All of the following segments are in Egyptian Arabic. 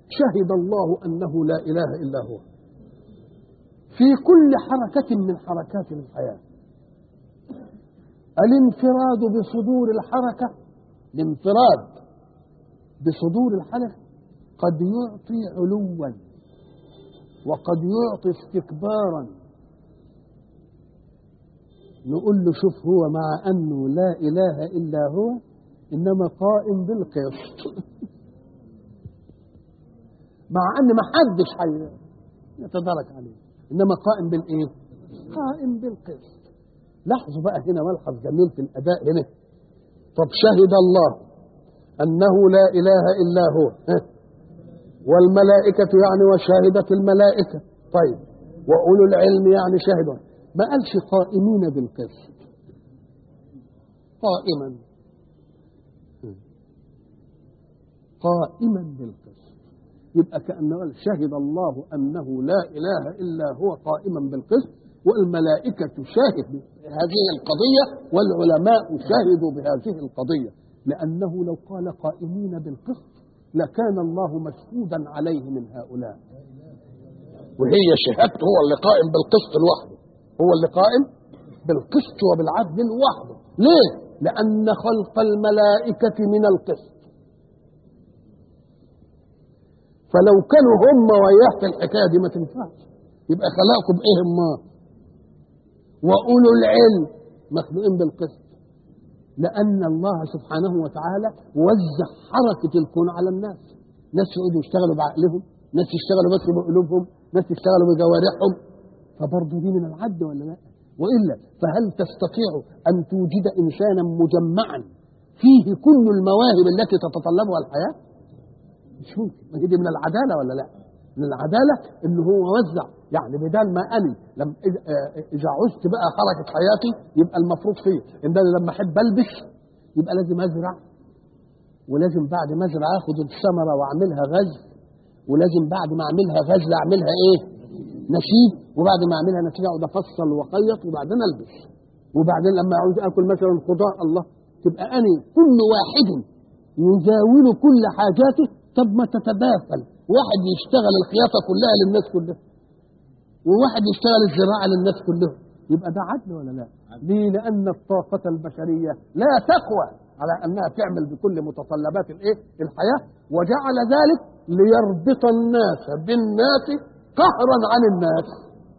شهد الله أنه لا إله إلا هو في كل حركة من حركات الحياة الانفراد بصدور الحركة الانفراد بصدور الحركة قد يعطي علوا وقد يعطي استكبارا نقول له شوف هو مع أنه لا إله إلا هو إنما قائم بالقسط مع أن ما حدش حي يتدرك عليه إنما قائم بالإيه؟ قائم بالقسط لاحظوا بقى هنا ملحظ جميل في الأداء هنا طب شهد الله أنه لا إله إلا هو ها؟ والملائكة يعني وشاهدت الملائكة طيب وأولو العلم يعني شهدوا ما قالش قائمين بالقسط قائما قائما بالقسط يبقى كأنه قال شهد الله أنه لا إله إلا هو قائما بالقسط والملائكة شاهد هذه القضية والعلماء شهدوا بهذه القضية لأنه لو قال قائمين بالقسط لكان الله مشهودا عليه من هؤلاء وهي شهادته هو اللي قائم بالقسط لوحده هو اللي قائم بالقسط وبالعدل لوحده ليه؟ لأن خلق الملائكة من القسط فلو كانوا هم وياه في الحكايه دي ما تنفعش يبقى خلقكم بايه ما واولو العلم مخلوقين بالقسط لان الله سبحانه وتعالى وزع حركه الكون على الناس ناس يقعدوا يشتغلوا بعقلهم ناس يشتغلوا بس بقلوبهم ناس يشتغلوا بجوارحهم فبرضه دي من العد ولا لا والا فهل تستطيع ان توجد انسانا مجمعا فيه كل المواهب التي تتطلبها الحياه مش ممكن ما هي دي من العداله ولا لا؟ من العداله ان هو وزع يعني بدل ما اني لما اذا عشت بقى حركه حياتي يبقى المفروض فيه ان انا لما احب البس يبقى لازم ازرع ولازم بعد ما ازرع اخد الثمره واعملها غزل ولازم بعد ما اعملها غزل اعملها ايه؟ نشيد وبعد ما اعملها نشيد اقعد افصل واخيط وبعدين البس وبعدين لما عاوز اكل مثلا خضار الله تبقى اني كل واحد يزاول كل حاجاته طب ما تتبافل واحد يشتغل الخياطة كلها للناس كلها وواحد يشتغل الزراعة للناس كلهم يبقى ده عدل ولا لا ليه لأن الطاقة البشرية لا تقوى على أنها تعمل بكل متطلبات الإيه الحياة وجعل ذلك ليربط الناس بالناس قهرا عن الناس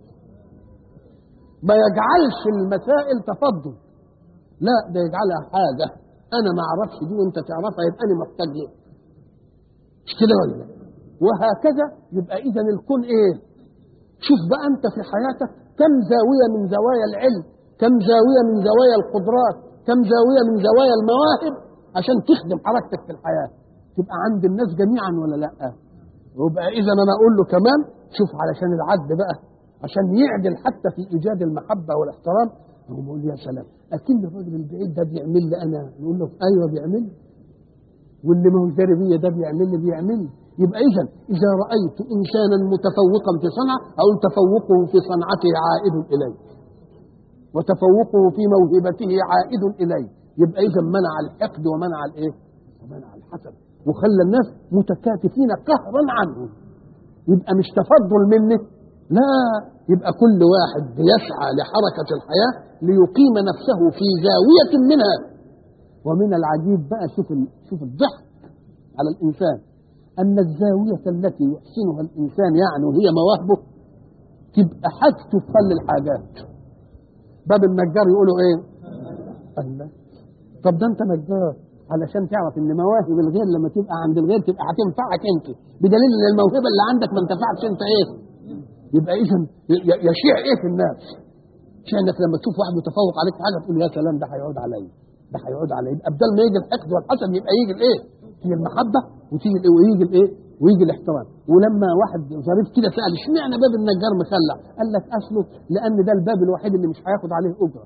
ما يجعلش المسائل تفضل لا ده يجعلها حاجة أنا ما أعرفش دي وأنت تعرفها يبقى أنا محتاج ليه مش كده ولا لا؟ وهكذا يبقى اذا الكون ايه شوف بقى انت في حياتك كم زاويه من زوايا العلم كم زاويه من زوايا القدرات كم زاويه من زوايا المواهب عشان تخدم حركتك في الحياه تبقى عند الناس جميعا ولا لا ويبقى اذا انا اقول له كمان شوف علشان العدل بقى عشان يعدل حتى في ايجاد المحبه والاحترام هو بيقول يا سلام اكيد الراجل البعيد ده بيعمل لي انا نقول له ايوه بيعمل لي واللي ما هو داري بيا ده بيعمل لي بيعمل لي يبقى اذا اذا رايت انسانا متفوقا في صنعه او تفوقه في صنعته عائد اليه وتفوقه في موهبته عائد اليه يبقى اذا منع الحقد ومنع الايه؟ ومنع الحسد وخلى الناس متكاتفين قهرا عنه يبقى مش تفضل منه لا يبقى كل واحد يسعى لحركه الحياه ليقيم نفسه في زاويه منها ومن العجيب بقى شوف شوف الضحك على الانسان ان الزاويه التي يحسنها الانسان يعني وهي مواهبه تبقى حاجته تخلي الحاجات باب النجار يقولوا ايه؟ الله طب ده انت نجار علشان تعرف ان مواهب الغير لما تبقى عند الغير تبقى هتنفعك انت بدليل ان الموهبه اللي عندك ما انتفعتش انت ايه؟ يبقى اذا يشيع ايه في الناس؟ انك لما تشوف واحد متفوق عليك في حاجه تقول يا سلام ده هيعود عليا ده هيعود عليا يبقى بدل ما يجي الحقد والحسد يبقى يجي الايه؟ تيجي المحبه وتيجي الايه ويجي الايه؟ ويجي الاحترام ولما واحد ظريف كده سال اشمعنى باب النجار مخلع؟ قال لك اصله لان ده الباب الوحيد اللي مش هياخد عليه اجره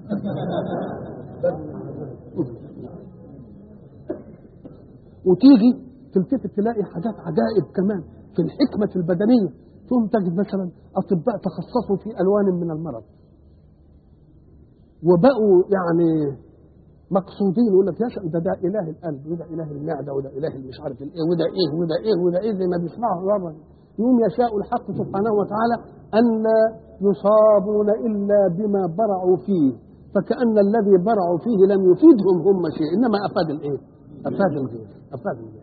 وتيجي تلتفت تلاقي حاجات عجائب كمان في الحكمة البدنية ثم تجد مثلا أطباء تخصصوا في ألوان من المرض وبقوا يعني مقصودين يقول لك يا شيخ ده ده اله القلب وده اله المعده وده اله مش عارف الايه وده ايه وده ايه وده ايه زي ما بيسمعوا بره يوم يشاء الحق سبحانه وتعالى ان لا يصابون الا بما برعوا فيه فكأن الذي برعوا فيه لم يفيدهم هم شيء انما افاد الايه؟ افاد الغير افاد الغير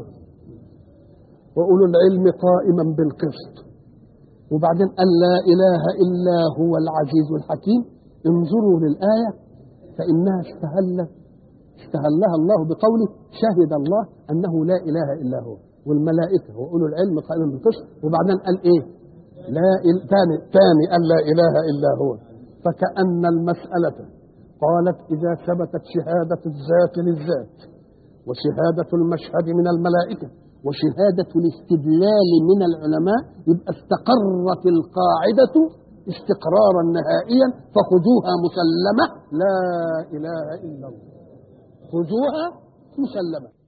واولو العلم قائما بالقسط وبعدين قال لا اله الا هو العزيز الحكيم انظروا للايه فانها استهل استهلها الله بقوله شهد الله انه لا اله الا هو والملائكه واولو العلم قائما بالقسط وبعدين قال ايه؟ لا ثاني ثاني قال لا اله الا هو فكأن المسألة قالت إذا ثبتت شهادة الذات للذات وشهادة المشهد من الملائكة وشهادة الاستدلال من العلماء يبقى استقرت القاعدة استقرارا نهائيا فخذوها مسلمة لا إله إلا الله خذوها مسلمة